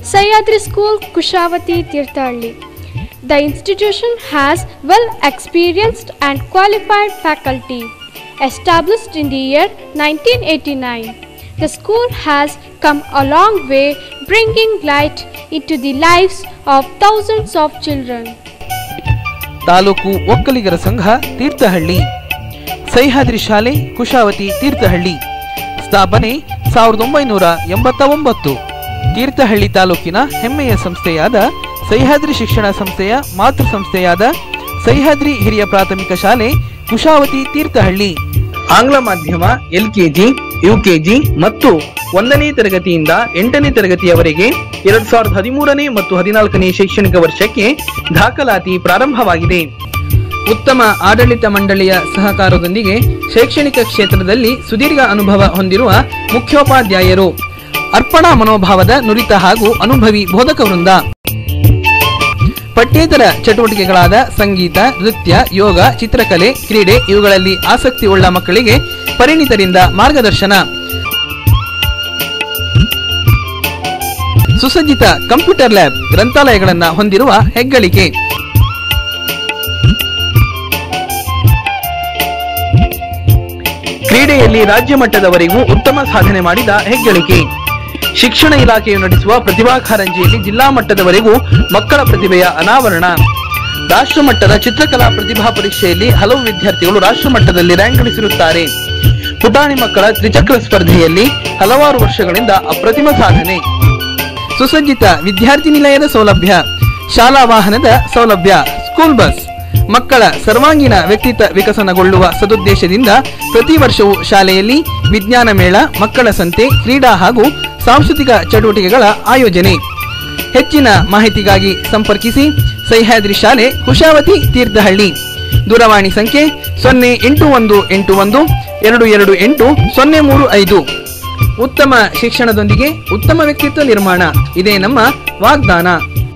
Sayadri School, Kushavati, Tirthalli. The institution has well experienced and qualified faculty. Established in the year 1989, the school has come a long way bringing light into the lives of thousands of children. Taluk ಒಕ್ಕಲಿಗರ ಸಂಘ ತೀರ್ಥಹಳ್ಳಿ ಸಹ್ಯಾದ್ರಿ ಶಾಲೆ ಕುಶಾವತಿ ತೀರ್ಥಹಳ್ಳಿ ಸ್ಥಾಪನೆ ಸಾವಿರದ ಒಂಬೈನೂರ ಎಂಬತ್ತ ಒಂಬತ್ತು ತೀರ್ಥಹಳ್ಳಿ ತಾಲೂಕಿನ ಹೆಮ್ಮೆಯ ಸಂಸ್ಥೆಯಾದ ಸಹ್ಯಾದ್ರಿ ಶಿಕ್ಷಣ ಸಂಸ್ಥೆಯ ಮಾತೃ ಸಂಸ್ಥೆಯಾದ ಸಹ್ಯಾದ್ರಿ ಹಿರಿಯ ಪ್ರಾಥಮಿಕ ಶಾಲೆ ಕುಶಾವತಿ ತೀರ್ಥಹಳ್ಳಿ ಆಂಗ್ಲ ಮಾಧ್ಯಮ ಎಲ್ಕೆಜಿ ಯುಕೆಜಿ ಮತ್ತು ಒಂದನೇ ತರಗತಿಯಿಂದ ಎಂಟನೇ ತರಗತಿಯವರೆಗೆ ಎರಡ್ ಸಾವಿರದ ಹದಿಮೂರನೇ ಮತ್ತು ಹದಿನಾಲ್ಕನೇ ಶೈಕ್ಷಣಿಕ ವರ್ಷಕ್ಕೆ ದಾಖಲಾತಿ ಪ್ರಾರಂಭವಾಗಿದೆ ಉತ್ತಮ ಆಡಳಿತ ಮಂಡಳಿಯ ಸಹಕಾರದೊಂದಿಗೆ ಶೈಕ್ಷಣಿಕ ಕ್ಷೇತ್ರದಲ್ಲಿ ಸುದೀರ್ಘ ಅನುಭವ ಹೊಂದಿರುವ ಮುಖ್ಯೋಪಾಧ್ಯಾಯರು ಅರ್ಪಣಾ ಮನೋಭಾವದ ನುರಿತ ಹಾಗೂ ಅನುಭವಿ ಬೋಧಕ ವೃಂದ ಪಠ್ಯೇತರ ಚಟುವಟಿಕೆಗಳಾದ ಸಂಗೀತ ನೃತ್ಯ ಯೋಗ ಚಿತ್ರಕಲೆ ಕ್ರೀಡೆ ಇವುಗಳಲ್ಲಿ ಆಸಕ್ತಿ ಉಳ್ಳ ಮಕ್ಕಳಿಗೆ ಪರಿಣಿತರಿಂದ ಮಾರ್ಗದರ್ಶನ ಸುಸಜ್ಜಿತ ಕಂಪ್ಯೂಟರ್ ಲ್ಯಾಬ್ ಗ್ರಂಥಾಲಯಗಳನ್ನ ಹೊಂದಿರುವ ಹೆಗ್ಗಳಿಕೆ ಕ್ರೀಡೆಯಲ್ಲಿ ರಾಜ್ಯ ಮಟ್ಟದವರೆಗೂ ಉತ್ತಮ ಸಾಧನೆ ಮಾಡಿದ ಹೆಗ್ಗಳಿಕೆ ಶಿಕ್ಷಣ ಇಲಾಖೆಯು ನಡೆಸುವ ಪ್ರತಿಭಾ ಕಾರಂಜಿಯಲ್ಲಿ ಜಿಲ್ಲಾ ಮಟ್ಟದವರೆಗೂ ಮಕ್ಕಳ ಪ್ರತಿಭೆಯ ಅನಾವರಣ ರಾಷ್ಟ್ರ ಮಟ್ಟದ ಚಿತ್ರಕಲಾ ಪ್ರತಿಭಾ ಪರೀಕ್ಷೆಯಲ್ಲಿ ಹಲವು ವಿದ್ಯಾರ್ಥಿಗಳು ರಾಷ್ಟ್ರ ಮಟ್ಟದಲ್ಲಿ ರ್ಯಾಂಕ್ ಗಳಿಸಿರುತ್ತಾರೆ ಪುಟಾಣಿ ಮಕ್ಕಳ ತ್ರಿಚಕ್ರ ಸ್ಪರ್ಧೆಯಲ್ಲಿ ಹಲವಾರು ವರ್ಷಗಳಿಂದ ಅಪ್ರತಿಮ ಸಾಧನೆ ಸುಸಜ್ಜಿತ ವಿದ್ಯಾರ್ಥಿ ನಿಲಯದ ಸೌಲಭ್ಯ ಶಾಲಾ ವಾಹನದ ಸೌಲಭ್ಯ ಸ್ಕೂಲ್ ಬಸ್ ಮಕ್ಕಳ ಸರ್ವಾಂಗೀಣ ವ್ಯಕ್ತಿತ್ವ ವಿಕಸನಗೊಳ್ಳುವ ಸದುದ್ದೇಶದಿಂದ ಪ್ರತಿ ವರ್ಷವೂ ಶಾಲೆಯಲ್ಲಿ ವಿಜ್ಞಾನ ಮೇಳ ಮಕ್ಕಳ ಸಂತೆ ಕ್ರೀಡಾ ಹಾಗೂ ಸಾಂಸ್ಕೃತಿಕ ಚಟುವಟಿಕೆಗಳ ಆಯೋಜನೆ ಹೆಚ್ಚಿನ ಮಾಹಿತಿಗಾಗಿ ಸಂಪರ್ಕಿಸಿ ಸಹ್ಯಾದ್ರಿ ಶಾಲೆ ಕುಶಾವತಿ ತೀರ್ಥಹಳ್ಳಿ ದೂರವಾಣಿ ಸಂಖ್ಯೆ ಸೊನ್ನೆ ಎಂಟು ಒಂದು ಎಂಟು ಒಂದು ಎರಡು ಎರಡು ಎಂಟು ಸೊನ್ನೆ ಮೂರು ಐದು ಉತ್ತಮ ಶಿಕ್ಷಣದೊಂದಿಗೆ ಉತ್ತಮ ವ್ಯಕ್ತಿತ್ವ ನಿರ್ಮಾಣ ಇದೇ ನಮ್ಮ ವಾಗ್ದಾನ